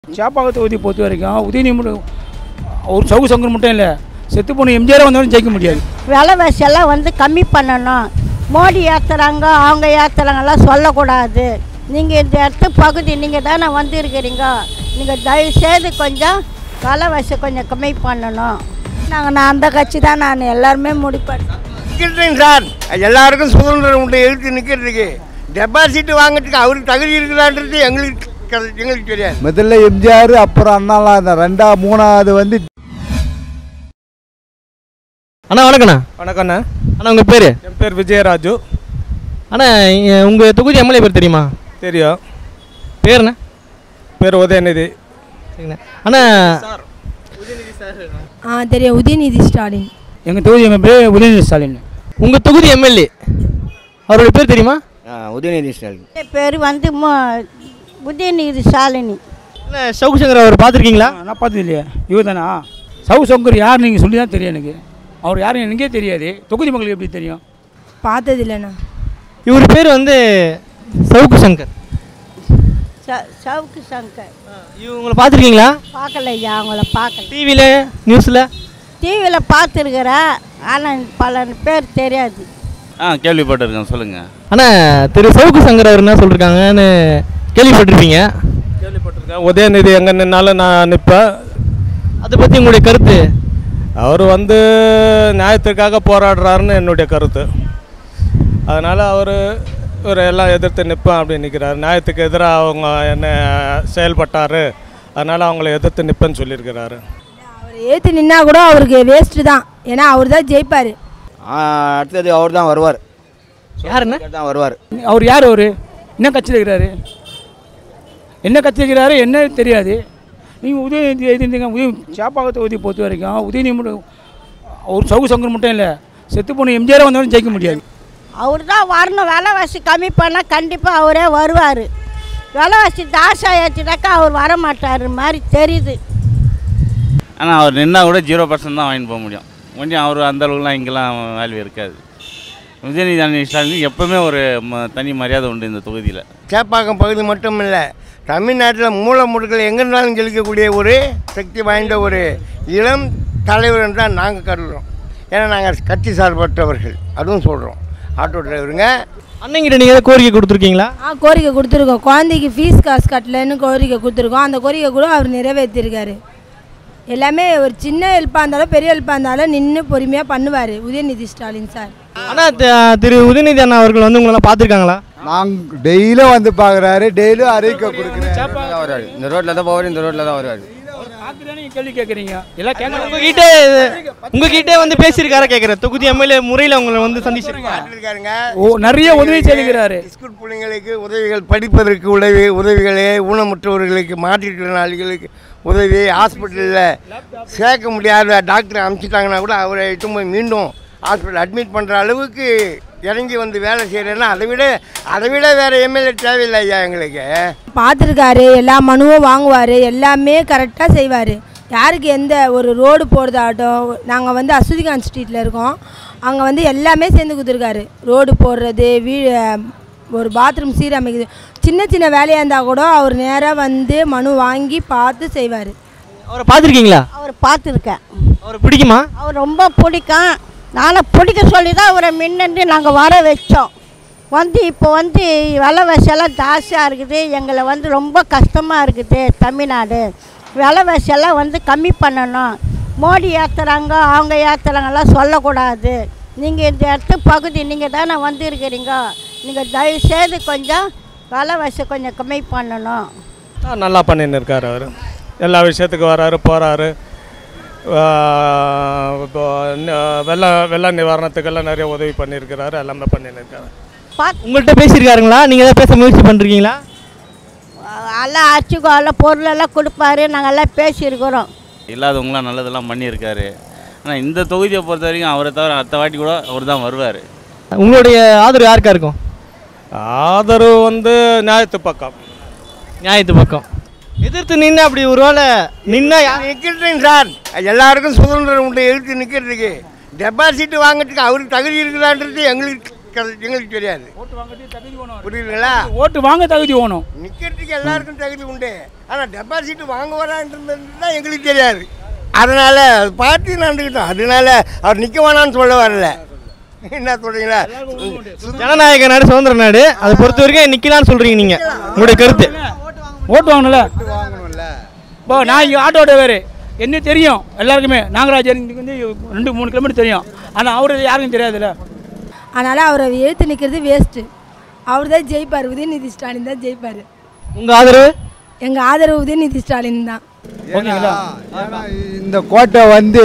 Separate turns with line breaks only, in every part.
சேப்பாக்க தொகுதி பொறுத்த வரைக்கும் உதயநிதி மட்டும் ஒரு சவுக்கு சங்கர் மட்டும் இல்லை செத்து போன எம்ஜிஆர் வந்தாலும் ஜெயிக்க முடியாது
விலைவாசி எல்லாம் வந்து கம்மி பண்ணணும் மோடி ஏற்றுறாங்க அவங்க ஏற்றுறாங்கலாம் சொல்லக்கூடாது நீங்கள் இந்த இடத்து பகுதி நீங்கள் தானே வந்திருக்கிறீங்க நீங்கள் தயவு செய்து கொஞ்சம் விலைவாசி கொஞ்சம் கம்மி பண்ணணும் நாங்கள் நான் அந்த கட்சி தான் நான் எல்லாருமே முடிப்பேன்
நிற்கிறேன் சார் எல்லாருக்கும் சுதந்திரம் உண்டு எழுத்து நிற்கிறதுக்கு டெபாசிட் வாங்குறதுக்கு அவருக்கு தகுதி இருக்குதான்றது எங்களுக்கு கெ- எங்களுக்கு தெரியாது
முதல்ல எம்ஜிஆர் அப்புறம் அண்ணாலாம் இந்த ரெண்டா மூணாவது வந்து
அண்ணா வணக்கண்ணா
வணக்கண்ணா
அண்ணா உங்கள் பேர்
என் பேர் விஜயராஜு
அண்ணா உங்கள் தொகுதி எம்எல்ஏ பேர் தெரியுமா
தெரியும்
பேருண்ணா
பேர் உதயநிதி
சரிங்கண்ணா அண்ணா
ஆ தெரியும் உதயநிதி ஸ்டாலின்
எங்கள் தொகுதி எம்எல்ஏ உதயநிதி ஸ்டாலின்
உங்கள் தொகுதி எம்எல்ஏ அவருடைய பேர் தெரியுமா
உதயநிதி ஸ்டாலின்
என் பேர் வந்து மோ உதயநிதி சாலினி
அண்ணா சவுக்கு சங்கர் அவர் பார்த்துருக்கீங்களா
நான் பார்த்தது இல்லையா இவர் தானா சவு சங்கர் யார் நீங்கள் சொல்லி தான் தெரியும் எனக்கு அவர் யாரும் எனக்கே தெரியாது தொகுதி மக்களுக்கு எப்படி தெரியும்
பார்த்தது இல்லைண்ணா
இவர் பேர் வந்து சவுக்கு சங்கர்
ச சவுக்கு சங்கர்
இவங்களை பார்த்துருக்கீங்களா
பார்க்கலையா அவங்கள பார்க்கல
டிவியில் நியூஸில்
டிவியில் பார்த்துருக்குறேன் ஆனால் பல பேர் தெரியாது
ஆ கேள்விப்பட்டிருக்கேன் சொல்லுங்கள்
அண்ணா திரு சவுக்கு சங்கர் அவர் என்ன சொல்லியிருக்காங்கன்னு கேள்விப்பட்டிருப்பீங்க
கேள்விப்பட்டிருக்கேன் உதயநிதி எங்கே நின்னாலும் நான் நிற்பேன்
அதை பற்றி உங்களுடைய கருத்து
அவர் வந்து நியாயத்திற்காக போராடுறாருன்னு என்னுடைய கருத்து அதனால் அவர் இவர் எல்லாம் எதிர்த்து நிற்பேன் அப்படின்னு நிற்கிறார் நியாயத்துக்கு எதிராக அவங்க என்ன செயல்பட்டார் அதனால் அவங்கள எதிர்த்து நிற்பேன்னு சொல்லியிருக்கிறாரு
அவர் ஏற்று நின்னா கூட அவருக்கு வேஸ்ட்டு தான் ஏன்னா அவர் தான் ஜெயிப்பார்
அடுத்தது அவர் தான் வருவார்
யாருண்ணா
தான் வருவார்
அவர் யார் அவர் என்ன கட்சியில் இருக்கிறாரு என்ன கட்சியில் இருக்கிறாரு என்ன தெரியாது நீங்கள் உதயநிதி எழுதிருந்தீங்க உதய சேப்பாக்க தொகுதி பொறுத்த வரைக்கும் உதயநிதி மட்டும் ஒரு சவுக்கு சங்கர் மட்டும் இல்லை செத்து போன எம்ஜிஆர் வந்தாலும் ஜெயிக்க முடியாது
அவர் தான் வரணும் விலைவாசி கம்மி பண்ணால் கண்டிப்பாக அவரே வருவார் விலைவாசி தாசா ஏற்றினாக்கா அவர் வர மாட்டார் மாதிரி தெரியுது
ஆனால் அவர் நின்னா கூட ஜீரோ பர்சன்ட் தான் வாங்கிட்டு போக முடியும் கொஞ்சம் அவர் அந்த அளவுக்குலாம் இங்கெல்லாம் வேல்யூ இருக்காது உதயநிதி அண்ணன் ஸ்டாலின் எப்போவுமே ஒரு ம- தனி மரியாதை உண்டு இந்த தொகுதியில்
சேப்பாக்கம் பகுதி மட்டும் இல்லை தமிழ்நாட்டில் மூல முடுக்கள் எங்கே இருந்தாலும் ஜெயிக்கக்கூடிய ஒரு சக்தி வாய்ந்த ஒரு இளம் தலைவர் தான் நாங்கள் கருதுகிறோம் ஏன்னா நாங்கள் கட்சி சார்பற்றவர்கள் அதுவும் சொல்கிறோம் ஆட்டோ டிரைவருங்க
அண்ணங்கிட்ட நீங்கள் ஏதாவது கோரிக்கை கொடுத்துருக்கீங்களா
ஆ கோரிக்கை கொடுத்துருக்கோம் குழந்தைக்கு ஃபீஸ் காசு கட்டலன்னு கோரிக்கை கொடுத்துருக்கோம் அந்த கோரிக்கை கூட அவர் நிறைவேற்றிருக்காரு எல்லாமே ஒரு சின்ன ஹெல்ப்பாக இருந்தாலும் பெரிய ஹெல்ப்பாக இருந்தாலும் நின்று பொறுமையாக பண்ணுவார் உதயநிதி ஸ்டாலின் சார்
அண்ணா த- திரு உதயநிதி அண்ணா அவர்கள் வந்து உங்களெல்லாம் பார்த்துருக்காங்களா
நாங்கள் டெய்லியும் வந்து பார்க்குறாரு டெய்லியும் அறிக்கை கொடுக்குறேன்
வருவார் இந்த ரோட்டில் தான் போவார் இந்த ரோட்டில் தான் வருவார்
நீங்கள் கேள்வி கேட்குறீங்க எல்லாம் கேட்கலாம்
உங்ககிட்ட உங்ககிட்ட வந்து பேசியிருக்காரா கேட்குறேன் தொகுதி எம்எல்ஏ முறையில் உங்களை வந்து சந்திச்சிருக்காங்க
இருக்காருங்க
ஓ நிறைய உதவி செய்திருக்கிறாரு
ஸ்கூல் பிள்ளைங்களுக்கு உதவிகள் படிப்பதற்கு உதவி உதவிகளே ஊனமுற்றவர்களுக்கு மாற்றுத்திறனாளிகளுக்கு உதவி ஹாஸ்பிட்டலில் சேர்க்க முடியாத டாக்டர் அனுப்பிச்சிட்டாங்கன்னா கூட அவரை இட்டு போய் மீண்டும் ஹாஸ்பிட்டல் அட்மிட் பண்ணுற அளவுக்கு இறங்கி வந்து வேலை செய்கிறேன்னா அதை விட அதை விட வேறு எம்எல்ஏ தேவையில்லை ஐயா எங்களுக்கு
பார்த்துருக்காரு எல்லா மனுவும் வாங்குவார் எல்லாமே கரெக்டாக செய்வார் யாருக்கு எந்த ஒரு ரோடு போடுறதாகட்டும் நாங்கள் வந்து அசுதிகாந்த் ஸ்ட்ரீட்டில் இருக்கோம் அங்கே வந்து எல்லாமே சேர்ந்து கொடுத்துருக்காரு ரோடு போடுறது வீ ஒரு பாத்ரூம் சீரமைக்குது சின்ன சின்ன வேலையாக இருந்தால் கூட அவர் நேராக வந்து மனு வாங்கி பார்த்து செய்வார்
அவரை பார்த்துருக்கீங்களா
அவர் பார்த்துருக்கேன்
அவரை பிடிக்குமா
அவர் ரொம்ப பிடிக்கும் நானும் பிடிக்க சொல்லி தான் அவரை முன்னேந்து நாங்கள் வர வச்சோம் வந்து இப்போ வந்து விலைவாசியெல்லாம் ஜாஸ்தியாக இருக்குது எங்களை வந்து ரொம்ப கஷ்டமாக இருக்குது தமிழ்நாடு விலைவாசியெல்லாம் வந்து கம்மி பண்ணணும் மோடி ஏற்றுறாங்க அவங்க ஏற்றுறாங்கலாம் சொல்லக்கூடாது நீங்கள் இந்த இடத்து பகுதி நீங்கள் தானே வந்திருக்கிறீங்க நீங்கள் தயவு செய்து கொஞ்சம் விலைவாசி கொஞ்சம் கம்மி பண்ணணும்
ஆ, நல்லா பண்ணின்னு இருக்கார் அவர் எல்லா விஷயத்துக்கு வராரு போகிறாரு இப்போ ந- வெள்ள வெள்ள நிவாரணத்துக்கெல்லாம் நிறைய உதவி பண்ணியிருக்கிறாரு எல்லாமே பண்ணின்னு இருக்காரு
பார்த்து
உங்கள்கிட்ட பேசியிருக்காருங்களா நீங்கள் ஏதாவது பேச முயற்சி பண்ணுறீங்களா
எல்லாம் அரிசிக்கோ எல்லாம் பொருளெல்லாம் கொடுப்பாரு நாங்கள் எல்லாம் பேசியிருக்கிறோம்
இல்லாதவங்களாம் நல்லதெல்லாம் பண்ணியிருக்காரு ஆனால் இந்த தொகுதியை பொறுத்த வரைக்கும் அவரை தவிர அடுத்த வாட்டி கூட அவர் தான் வருவார்
உங்களுடைய ஆதரவு யாருக்கா இருக்கும்
ஆதரவு வந்து நியாயத்து பக்கம்
நியாயத்து பக்கம் எதிர்த்து நின்று அப்படி ஒரு வேளை நின்னா யார்
நிற்கிறேன் சார் எல்லாருக்கும் சுதந்திரம் உண்டு எழுத்து நிற்கிறதுக்கு டெபாசிட் வாங்குறதுக்கு அவருக்கு தகுதி இருக்குதான்றது எங்களுக்கு கெ- எங்களுக்கு தெரியாது புரியுதுங்களா
ஓட்டு வாங்க தகுதி வேணும்
நிற்கிறதுக்கு எல்லாருக்கும் தகுதி உண்டு ஆனால் டெபாசிட் வாங்குவாரான்றது தான் எங்களுக்கு தெரியாது அதனால் பார்த்து நடந்துக்கிட்டோம் அதனால அவர் நிற்க வேணாம்னு சொல்ல வரல என்ன சொல்கிறீங்களா
ஜனநாயக நாடு சுதந்திர நாடு அதை பொறுத்த வரைக்கும் நிக்கலாம்னு சொல்றீங்க நீங்க உங்களுடைய கருத்து
ஓட்டு வாங்கணும்ல
வாங்கணும்ல
இப்போ நான் இங்கே ஆட்டோ டிரைவர் என்ன தெரியும் எல்லாருக்குமே நாகராஜன் இங்கே வந்து ரெண்டு மூணு கிலோமீட்டர் தெரியும் ஆனால் அவரு யாருக்கும் தெரியாதுல்ல
அதனால் அவரை எழுத்து நிற்கிறது வேஸ்ட்டு அவர் தான் ஜெயிப்பார் உதயநிதி ஸ்டாலின் தான் ஜெயிப்பார்
உங்க ஆதரவு
எங்கள் ஆதரவு உதயநிதி ஸ்டாலின் தான்
ஓகேங்களா
ஏன்னா இந்த கோட்டை வந்து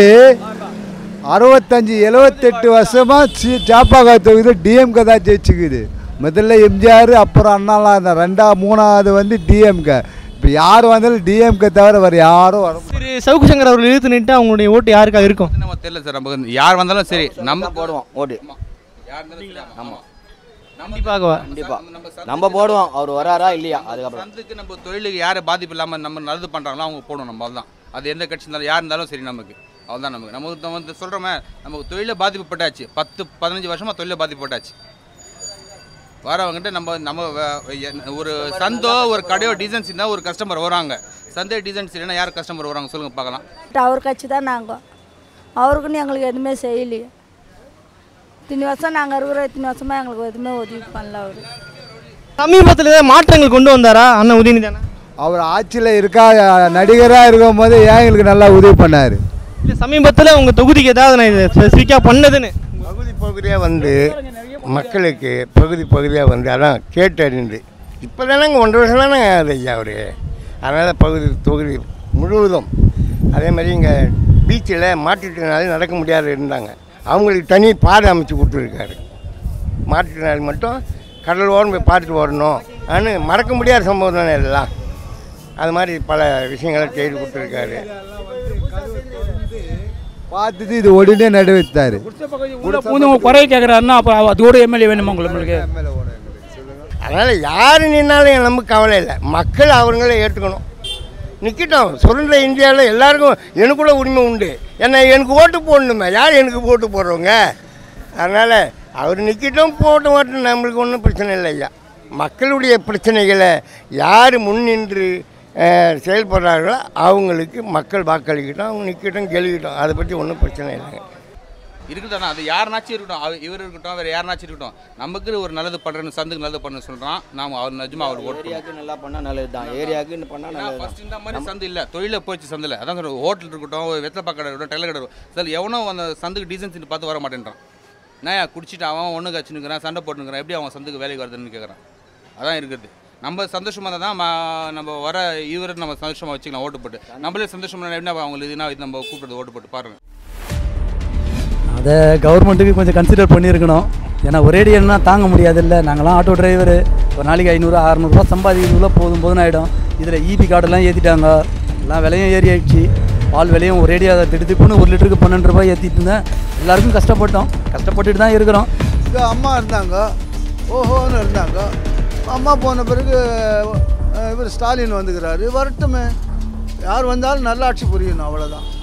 அறுபத்தஞ்சி எழுவத்தெட்டு வருஷமா சி சாப்பாக்கா தொகுதி டிஎம்கே தான் ஜெயிச்சுக்குது முதல்ல எம்ஜிஆர் அப்புறம் அண்ணாலாம் இருந்தார் ரெண்டா மூணாவது வந்து டிஎம்கே இப்போ யார் வந்தாலும் டிஎம்கே தவிர வேறு யாரும் வர
திரு சவுக்கு சங்கர் அவர்கள் இழுத்து நின்று அவங்களுடைய ஓட்டு யாருக்காக இருக்கும்
நம்ம தெரியல சார் நமக்கு யார் வந்தாலும் சரி நம்ம
போடுவோம் ஓட்டு
யார் இருந்தாலும் சரி, ஆமா.
ஆமாம்
கண்டிப்பாகவா
கண்டிப்பா
நம்ம சந்தை-
நம்ம போடுவோம் அவர் வராரா இல்லையா அதுக்கப்புறம்
சந்துக்கு நம்ம தொழிலுக்கு யார் பாதிப்பு இல்லாமல் நம்ம நல்லது பண்ணுறாங்களோ அவங்க போடணும் நம்ம அதுதான் அது எந்த கட்சி இருந்தாலும் யார் இருந்தாலும் சரி நமக்கு அதுதான் நமக்கு நமக்கு நம்ம வந்து சொல்கிறோமே நமக்கு தொழில பாதிப்புப்பட்டாச்சு பத்து பதினஞ்சு வருஷமாக தொழில பாதிப்புப்பட்டாச்சு வரவங்ககிட்ட நம்ம நம்ம வ- எ- ஒரு சந்தோ ஒரு கடையோ டீசன்ஸ் இருந்தால் ஒரு கஸ்டமர் வராங்க சந்தை டீசன்ஸ் இல்லைன்னா யார் கஸ்டமர் வராங்க சொல்லுங்கள் பார்க்கலாம்
அவர் கட்சி தான் நாங்கள் அவருக்குன்னு எங்களுக்கு எதுவுமே செய்யலையே இத்தனை வருஷம் நாங்கள் இருக்கிற இத்தனை வருஷமாக எங்களுக்கு எதுவுமே உதவி பண்ணல அவர்
சமீபத்தில் ஏதாவது மாற்றங்கள் கொண்டு வந்தாரா அண்ணன் உதயநிதி அண்ணா
அவர் ஆட்சியில் இருக்கா நடிகராக இருக்கும் போது ஏன் எங்களுக்கு நல்லா உதவி பண்ணார்
இல்லை சமீபத்தில் உங்கள் தொகுதிக்கு ஏதாவது நான் இதை ஸ்பெசிஃபிக்காக பண்ணதுன்னு
பகுதி பகுதியாக வந்து மக்களுக்கு பகுதி பகுதியாக வந்து அதான் கேட்டறிந்து இப்போ தானேங்க ஒன்றரை வருஷம் தானே அது ஐயா அவர் அதனால் பகுதி தொகுதி முழுவதும் அதே மாதிரி இங்கே பீச்சில் மாற்றுத்திறனாளி நடக்க முடியாத இருந்தாங்க அவங்களுக்கு தனி பாதை அமைச்சு கொடுத்துருக்காரு மாற்றுத்திறனாளி மட்டும் கடல் ஓரம் போய் பார்த்துட்டு வரணும் ஆனால் மறக்க முடியாத சம்பவம் தானே எல்லாம் அது மாதிரி பல விஷயங்களை செய்து கொடுத்துருக்காரு
பார்த்துட்டு இது உடனே நடுவித்தார்
உள்ள பூந்து உங்க குறைய கேட்குறாருன்னா அப்போ அதோட எம்எல்ஏ வேணுமா உங்களுக்கு
அதனால் யார் நின்னாலும் நமக்கு கவலை இல்லை மக்கள் அவங்கள ஏற்றுக்கணும் நிற்கட்டும் சுதந்திர இந்தியாவில் எல்லாருக்கும் எனக்குள்ள உரிமை உண்டு ஏன்னா எனக்கு ஓட்டு போடணுமே யார் எனக்கு ஓட்டு போடுறவங்க அதனால் அவர் நிற்கட்டும் போட்டு ஓட்டு நம்மளுக்கு ஒன்றும் பிரச்சனை இல்லை ஐயா மக்களுடைய பிரச்சனைகளை யார் முன்னின்று அஹ், செயல்படுறார்களோ அவங்களுக்கு மக்கள் வாக்களிக்கட்டும் அவங்க நிற்கட்டும் கேள்விக்கட்டும் அதை பற்றி ஒன்றும் பிரச்சனை இல்லைங்க
இருக்கட்டும் அது யாருனாச்சும் இருக்கட்டும் அவர் இவர் இருக்கட்டும் வேறு யாருனாச்சும் இருக்கட்டும் நமக்கு ஒரு நல்லது பண்ணுறேன்னு சந்துக்கு நல்லது பண்ண சொல்கிறான் நாம் அவர் நிஜமாக அவர் ஓட்டு
ஏரியாவுக்கு நல்லா பண்ணால் நல்லது தான் ஏரியாவுக்கு பண்ணால் நல்லது
ஃபர்ஸ்ட் இந்த
தான்
மாதிரி சந்து இல்லை தொழில போச்சு சந்தில் அதான் சொல்றேன் ஹோட்டல் இருக்கட்டும் ஒரு வெத்தலை கடை இருக்கட்டும் டெய்லர் கடை இருக்கட்டும் சார் எவனோ அந்த சந்துக்கு டீசன்ஸ் பார்த்து வர மாட்டேன்றான் நான் குடிச்சிட்டு அவன் ஒன்று கச்சுனுக்கிறான் சண்டை போட்டுனுக்கிறான் எப்படி அவன் சந்துக்கு வேலைக்கு வருதுன்னு கேட்குறான் அதான் இருக்குது நம்ம சந்தோஷமாக இருந்தால் தான் ம- நம்ம வர இவரை நம்ம சந்தோஷமாக வச்சுக்கலாம் ஓட்டு போட்டு நம்மளே சந்தோஷமாக என்ன அவங்களுக்கு இதுனா இது நம்ம கூப்பிடுறது ஓட்டு போட்டு பாருங்கள்
அதை கவர்மெண்ட்டுக்கு கொஞ்சம் கன்சிடர் பண்ணியிருக்கணும் ஏன்னா ஒரேடியன்னா தாங்க முடியாதுல்ல நாங்களாம் ஆட்டோ டிரைவர் ஒரு நாளைக்கு ஐநூறுரூவா அறநூறுவா சம்பாதிக்கிறதுக்குள்ள போதும் போதும் ஆகிடும் இதில் இபி கார்டெல்லாம் ஏற்றிட்டாங்க எல்லாம் விலையும் ஏறி ஆயிடுச்சு பால் விலையும் ஒரேடியாக திடுதிப்புன்னு ஒரு லிட்டருக்கு பன்னெண்டு ரூபாய் ஏற்றிட்டு இருந்தேன் எல்லாருக்கும் கஷ்டப்பட்டோம் கஷ்டப்பட்டுட்டு தான் இருக்கிறோம்
இது அம்மா இருந்தாங்க ஓஹோன்னு இருந்தாங்க அம்மா போன பிறகு அஹ், இவர் ஸ்டாலின் வந்துக்கிறாரு வரட்டுமே யார் வந்தாலும் நல்லாட்சி புரியணும் அவ்வளோதான்